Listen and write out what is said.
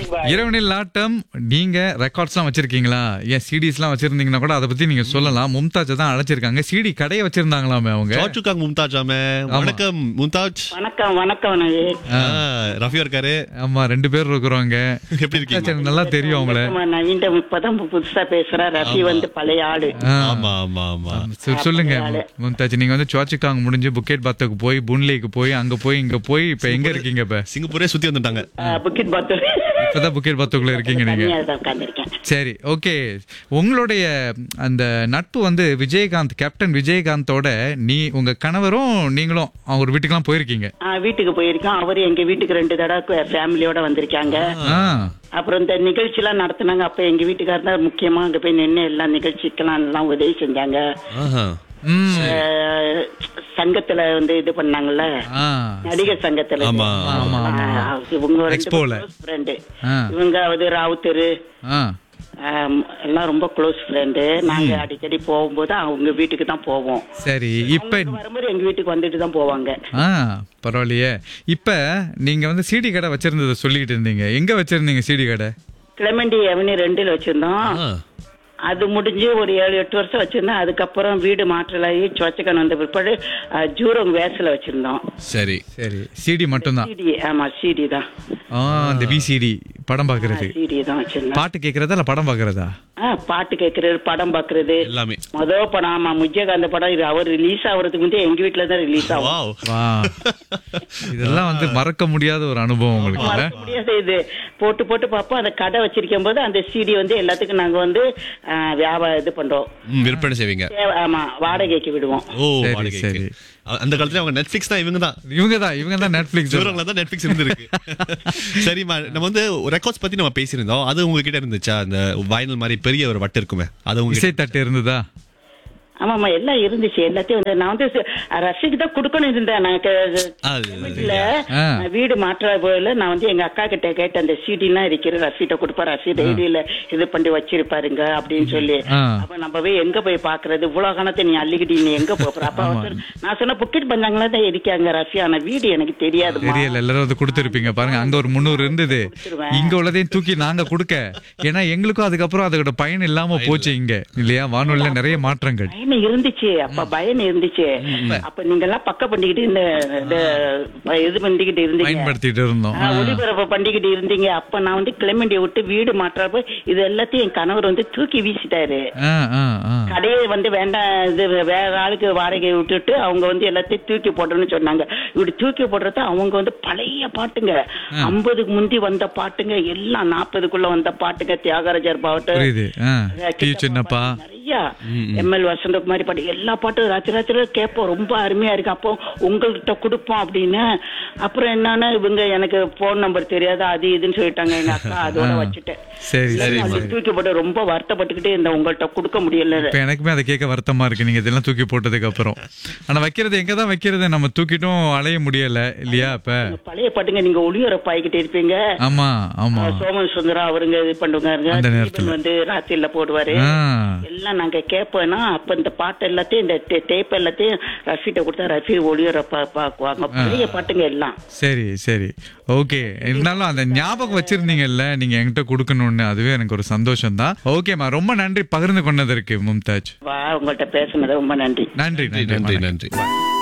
இரவனில் ஆட்டம் நீங்க ரெக்கார்ட்ஸ்லாம் வச்சிருக்கீங்களா ஏன் சிடிஸ்லாம் வச்சிருந்தீங்கன்னா கூட அதை பத்தி நீங்க சொல்லலாம் மும்தாஜை தான் அழைச்சிருக்காங்க சிடி கடையை வச்சிருந்தாங்களாமே அவங்க சாச்சுக்காங் மும்தாஜாமே வணக்கம் மும்தாஜ் வணக்கம் வணக்கம் நவி. ஆ, ரஃபியா இருக்காரு ஆமா ரெண்டு பேர் இருக்கிறோங்க எப்படி இருக்கீங்க எனக்கு நல்லா தெரியும் அவங்கள ஆமா, நவீன் இப்பதான் புதுசா பேசுறேன் ரஃபி வந்து பழைய ஆடு ஆ. ஆமா ஆமா ஆமா சொ- சொல்லுங்க மும்தாஜ் நீங்க வந்து சுவாச்சிக்காங் முடிஞ்சு புக்கெட் பாத்துக்கு போய் புன்லேக்கு போய் அங்க போய் இங்க போய் இப்ப எங்க இருக்கீங்க இப்ப சிங்கப்பூரே சுத்தி வந்துட்டாங்க புக்கிட் பாத்து இப்பதான் புக்கெட் பாத்துக்குள்ள இருக்கீங்க நீங்க தனியா தான் உட்கார்ந்திருக்கேன் சரி ஓகே உங்களுடைய அந்த நட்பு வந்து விஜயகாந்த் கேப்டன் விஜயகாந்தோட நீ உங்க கணவரும் நீங்களும் அவர் வீட்டுக்கெல்லாம் போயிருக்கீங்க ஆ, வீட்டுக்கு போயிருக்கோம் அவரு எங்க வீட்டுக்கு ரெண்டு தடவை ஃபேமிலியோட வந்திருக்காங்க ஆ அப்புறம் இந்த நிகழ்ச்சி எல்லாம் நடத்துனாங்க அப்ப எங்க வீட்டுக்காரர் தான் முக்கியமா அங்க போய் நின்று எல்லா நிகழ்ச்சிக்கெல்லாம் எல்லாம் உதவி செஞ்சாங்க ஆஹா. ம் அஹ், சங்கத்துல வந்து இது பண்ணாங்கல்ல ஆ நடிகர் சங்கத்துல ஆமா, ஆமா, ஆமா. ஆ, இவங்க ரெண்டு Expo-ல. ஃப்ரெண்டு ஆ. இவங்க வந்து ராவுத்தரு ஆ ஆம், எல்லாம் ரொம்ப க்ளோஸ் ஃப்ரெண்டு நாங்க அடிக்கடி போகும்போது அவங்க வீட்டுக்கு தான் போவோம் சரி இப்ப அவங்க வரும்போது எங்க வீட்டுக்கு வந்துட்டு தான் போவாங்க ஆ பரவாயில்லையே இப்ப நீங்க வந்து சிடி கடை வச்சிருந்ததை சொல்லிட்டு இருந்தீங்க எங்க வச்சிருந்தீங்க சிடி கடை கிளமெண்டி அவனி ரெண்டுல வச்சிருந்தோம் ஆ. அது முடிஞ்சு ஒரு ஏழு எட்டு வருஷம் வச்சிருந்தோம் அதுக்கப்புறம் வீடு மாற்றலாகி சொச்சக்கன் வந்த பிற்பாடு அஹ், ஜூரோங் வேஸ்ல வச்சிருந்தோம் சரி சரி சிடி மட்டும்தான் சிடி ஆமா சிடி தான் ஆ அந்த விசிடி படம் பாக்குறது சிடி தான் வச்சிருந்தோம் பாட்டு கேக்குறதா இல்ல படம் பாக்குறதா ஆ, பாட்டு கேட்கறது படம் பாக்குறது எல்லாமே மொதல் படம் ஆமா விஜயகாந்த் படம் இது அவர் ரிலீஸ் ஆகுறதுக்கு முந்தைய எங்க வீட்டுல தான் ரிலீஸ் ஆகும் வாவ் வா இதெல்லாம் வந்து மறக்க முடியாத ஒரு அனுபவம் உங்களுக்கு இல்ல மறக்க முடியாது இது போட்டு போட்டு பார்ப்போம் அந்த கடை வச்சிருக்கும் போது அந்த சிடி வந்து எல்லாத்துக்கும் நாங்க வந்து ஆ, வியாபாரம் இது பண்றோம் ம், விற்பனை செய்வீங்க தேவை- ஆமா வாடகைக்கு விடுவோம் ஓ சரி, வாடகைக்கு. சரி. அ- அந்த காலத்துல அவங்க நெட்ஃபிளிக்ஸ் தான் இவங்க தான் இவங்க தான் இவங்க தான் நெட்ஃபிளிக்ஸ் தூரங்கள தான் நெட்ஃபிளிக்ஸ் இருந்திருக்கு சரிம்மா நம்ம வந்து ரெக்கார்ட்ஸ் பத்தி நம்ம பேசியிருந்தோம் அது உங்ககிட்ட இருந்துச்சா அந்த வைனல் மாதிரி பெரிய ஒரு வட்டு இருக்குமே அது உங்க இசை தட்டு இருந்ததா ஆமாமா எல்லாம் இருந்துச்சு எல்லாத்தையும் வந்து நான் வந்து ரசிக்கு தான் கொடுக்கணும் இருந்தேன் நான் க- அது இல்ல ஆ. நான் வீடு மாற்ற போயில நான் வந்து எங்க அக்கா கிட்ட கேட்டேன் அந்த சிடி எல்லாம் இருக்கிற ரசீட்டை கொடுப்பா ரசி டைரியில இது பண்ணி வச்சிருப்பாருங்க அப்படின்னு சொல்லி ஆ. அப்ப நம்ம போய் எங்க போய் பாக்குறது இவ்வளவு கணத்தை நீ அள்ளிக்கிட்டு நீ எங்க போற அப்ப அவர் சொன்ன- நான் சொன்ன புக்கிட் பஞ்சாங்களா தான் இருக்காங்க ரசி ஆனா வீடு எனக்கு தெரியாதுமா தெரியல எல்லாரும் வந்து கொடுத்துருப்பீங்க பாருங்க அங்க ஒரு முந்நூறு இருந்தது இங்க உள்ளதையும் தூக்கி நாங்க கொடுக்க ஏன்னா எங்களுக்கும் அதுக்கப்புறம் அதோட பயன் இல்லாம போச்சு இங்க இல்லையா வானொலியில நிறைய மாற்றங்கள் பயம் இருந்துச்சு அப்ப பயம் இருந்துச்சு அப்ப நீங்க எல்லாம் பக்க பண்ணிக்கிட்டு இந்த இந்த இது பண்ணிக்கிட்டு இருந்தீங்க பயன்படுத்திட்டு இருந்தோம் ஆ, ஒளிபரப்பு பண்ணிக்கிட்டு இருந்தீங்க அப்ப நான் வந்து கிளமெண்டியை விட்டு வீடு மாற்றப்ப இது எல்லாத்தையும் என் கணவர் வந்து தூக்கி வீசிட்டாரு ஆ, ஆ, ஆ. கடையை வந்து வேண்டாம் இது வேற ஆளுக்கு வாடகை விட்டுட்டு அவங்க வந்து எல்லாத்தையும் தூக்கி போடணும்னு சொன்னாங்க இப்படி தூக்கி போடுறது அவங்க வந்து பழைய பாட்டுங்க ஐம்பதுக்கு முந்தி வந்த பாட்டுங்க எல்லாம் நாற்பதுக்குள்ள வந்த பாட்டுங்க தியாகராஜர் பாட்டு புரியுது ஆ. டி சின்னப்பா நிறைய எம்எல் வசந்தகுமாரி பாட்டு எல்லா பாட்டும் ராத்திரி ராத்திரி கேட்போம் ரொம்ப அருமையா இருக்கு அப்போ உங்கள்கிட்ட கொடுப்போம் அப்படின்னு அப்புறம் என்னன்னா இவங்க எனக்கு போன் நம்பர் தெரியாது அது இதுன்னு சொல்லிட்டாங்க எங்க அக்கா அதோட வச்சுட்டேன் சரி சரி அது தூக்கி போட்டு ரொம்ப வருத்தப்பட்டுக்கிட்டே இந்த உங்கள்கிட்ட கொடுக்க முடியல இப்ப எனக்குமே அதை கேட்க வருத்தமா இருக்கு நீங்க இதெல்லாம் தூக்கி போட்டதுக்கு அப்புறம் ஆனா வைக்கிறது எங்க தான் வைக்கிறது நம்ம தூக்கிட்டும் அலைய முடியல இல்லையா இப்ப பழைய பாட்டுங்க நீங்க ஒளியோரப்ப ஆகிக்கிட்டு இருப்பீங்க ஆமா ஆமா சோமன் சுந்தரம் அவருங்க இது பண்ணுவாங்க அந்த நேரத்துல. தீபன் வந்து ராத்திரில போடுவாரு ஆ. எல்லாம் நாங்க கேட்போம்னா அப்ப இந்த பாட்டு எல்லாத்தையும் இந்த டேப் எல்லாத்தையும் ரஃபிட்ட கொடுத்தா ரஃபி ஒளியோரப்ப பாக்குவாங்க பழைய பாட்டுங்க எல்லாம் சரி சரி ஓகே இருந்தாலும் அந்த ஞாபகம் வச்சிருந்தீங்கல்ல நீங்க என்கிட்ட கொடுக்கணும்னு அதுவே எனக்கு ஒரு சந்தோஷம் தான் ஓகேம்மா ரொம்ப நன்றி பகிர்ந்து கொண்டதற்கு மும்தாஜ் வா உங்கள்கிட்ட பேசுனது ரொம்ப நன்றி நன்றி நன்றி நன்றி நன்றி நன்றி